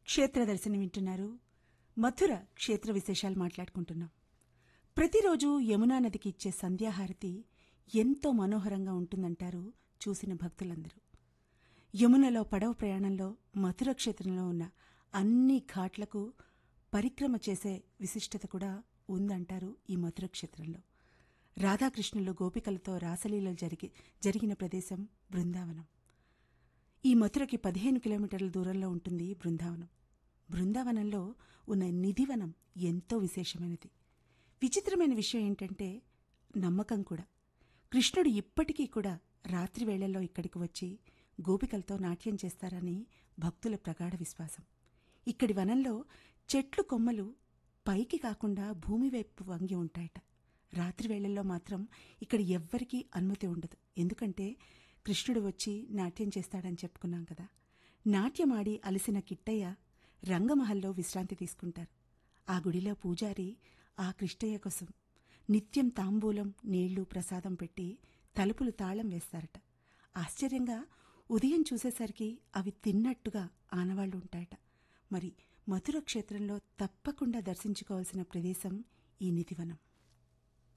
క్షేత్ర దర్శనం వింటున్నారు మథుర క్షేత్ర విశేషాలు మాట్లాడుకుంటున్నాం ప్రతిరోజు యమునా నదికి ఇచ్చే సంధ్యాహారతి ఎంతో మనోహరంగా ఉంటుందంటారు చూసిన భక్తులందరూ యమునలో పడవ ప్రయాణంలో మథుర క్షేత్రంలో ఉన్న అన్ని ఘాట్లకు పరిక్రమ చేసే విశిష్టత కూడా ఉందంటారు ఈ మధుర క్షేత్రంలో రాధాకృష్ణులు గోపికలతో రాసలీలలు జరిగి జరిగిన ప్రదేశం బృందావనం ఈ మథురకి పదిహేను కిలోమీటర్ల దూరంలో ఉంటుంది బృందావనం బృందావనంలో ఉన్న నిధివనం ఎంతో విశేషమైనది విచిత్రమైన విషయం ఏంటంటే నమ్మకం కూడా కృష్ణుడు ఇప్పటికీ కూడా రాత్రి వేళల్లో ఇక్కడికి వచ్చి గోపికలతో నాట్యం చేస్తారని భక్తుల ప్రగాఢ విశ్వాసం ఇక్కడి వనంలో చెట్లు కొమ్మలు పైకి కాకుండా భూమి వైపు వంగి ఉంటాయట రాత్రి వేళల్లో మాత్రం ఇక్కడ ఎవ్వరికీ అనుమతి ఉండదు ఎందుకంటే కృష్ణుడు వచ్చి నాట్యం చేస్తాడని చెప్పుకున్నాం కదా నాట్యమాడి అలసిన కిట్టయ్య రంగమహల్లో విశ్రాంతి తీసుకుంటారు ఆ గుడిలో పూజారి ఆ కృష్ణయ్య కోసం నిత్యం తాంబూలం నీళ్లు ప్రసాదం పెట్టి తలుపులు తాళం వేస్తారట ఆశ్చర్యంగా ఉదయం చూసేసరికి అవి తిన్నట్టుగా ఆనవాళ్లు ఉంటాయట మరి మధుర క్షేత్రంలో తప్పకుండా దర్శించుకోవాల్సిన ప్రదేశం ఈ నిధివనం